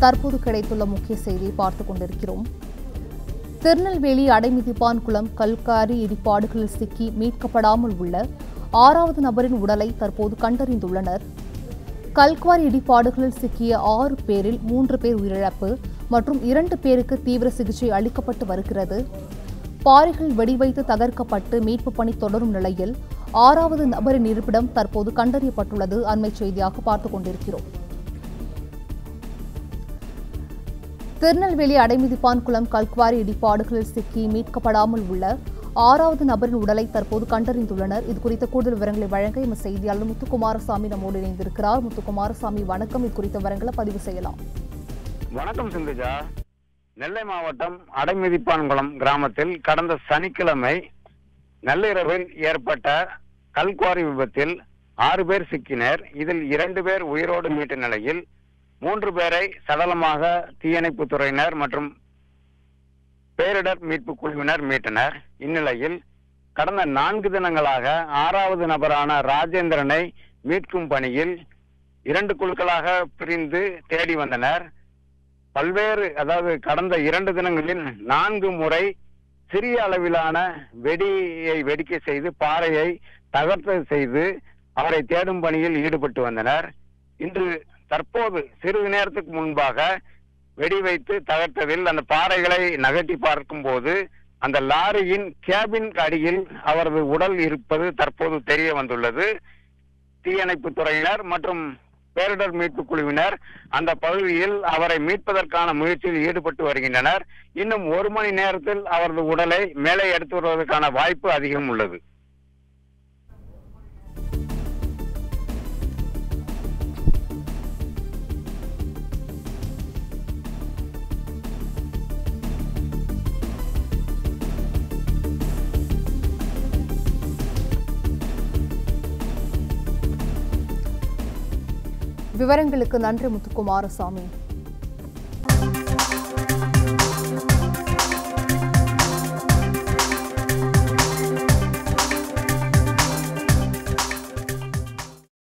தற்போது கிடைத்துள்ள முக்கிய செய்தியை பார்த்துக் கொண்டிருக்கிறோம் திருநெல்வேலி அடைமிதிப்பான் குளம் கல்காரி இடிபாடுகளில் சிக்கி மீட்கப்படாமல் உள்ள ஆறாவது நபரின் உடலை தற்போது கண்டறிந்துள்ளனர் கல்குவாரி இடிபாடுகளில் சிக்கிய ஆறு பேரில் மூன்று பேர் உயிரிழப்பு மற்றும் இரண்டு பேருக்கு தீவிர சிகிச்சை அளிக்கப்பட்டு வருகிறது பாறைகள் வெடிவைத்து தகர்க்கப்பட்டு மீட்பு பணி தொடரும் நிலையில் ஆறாவது நபரின் இருப்பிடம் தற்போது கண்டறியப்பட்டுள்ளது அண்மைச் செய்தியாக பார்த்துக் கொண்டிருக்கிறோம் திருநெல்வேலி அடைமிதிப்பான் குளம் கல்குவாரி இடிபாடுகளில் சிக்கி மீட்கப்படாமல் உள்ள ஆறாவது நபரின் உடலை தற்போது கண்டறிந்துள்ளனர் இது குறித்த கூடுதல் விவரங்களை வழங்க எமது செய்தியாளர் முத்துக்குமாரசாமி நம்மோடு இணைந்திருக்கிறார் முத்துக்குமாரசாமி வணக்கம் இது குறித்த விவரங்களை பதிவு செய்யலாம் வணக்கம் சிந்துஜா நெல்லை மாவட்டம் அடைமிதிப்பான்குளம் கிராமத்தில் கடந்த சனிக்கிழமை நள்ளிரவில் ஏற்பட்ட கல்குவாரி விபத்தில் ஆறு பேர் சிக்கினர் இதில் இரண்டு பேர் உயிரோடு மீட்ட நிலையில் மூன்று பேரை சடலமாக தீயணைப்புத் துறையினர் மற்றும் பேரிடர் மீட்பு குழுவினர் மீட்டனர் இந்நிலையில் கடந்த நான்கு தினங்களாக ஆறாவது நபரான ராஜேந்திரனை மீட்கும் பணியில் இரண்டு குழுக்களாக பிரிந்து தேடி வந்தனர் பல்வேறு அதாவது கடந்த இரண்டு தினங்களில் நான்கு முறை சிறிய அளவிலான வெடியை வெடிக்க செய்து பாறையை தகர்த்த செய்து அவரை தேடும் பணியில் ஈடுபட்டு வந்தனர் இன்று தற்போது சிறிது நேரத்துக்கு முன்பாக வெடி வைத்து தகர்த்ததில் அந்த பாறைகளை நகர்த்தி பார்க்கும்போது அந்த லாரியின் கேபின் அடியில் அவரது உடல் இருப்பது தற்போது தெரிய வந்துள்ளது தீயணைப்பு துறையினர் மற்றும் பேரிடர் மீட்பு குழுவினர் அந்த பகுதியில் அவரை மீட்பதற்கான முயற்சியில் ஈடுபட்டு வருகின்றனர் இன்னும் ஒரு மணி நேரத்தில் அவரது உடலை மேலே எடுத்து வருவதற்கான வாய்ப்பு அதிகம் உள்ளது விவரங்களுக்கு நன்றி முத்துக்குமாரசாமி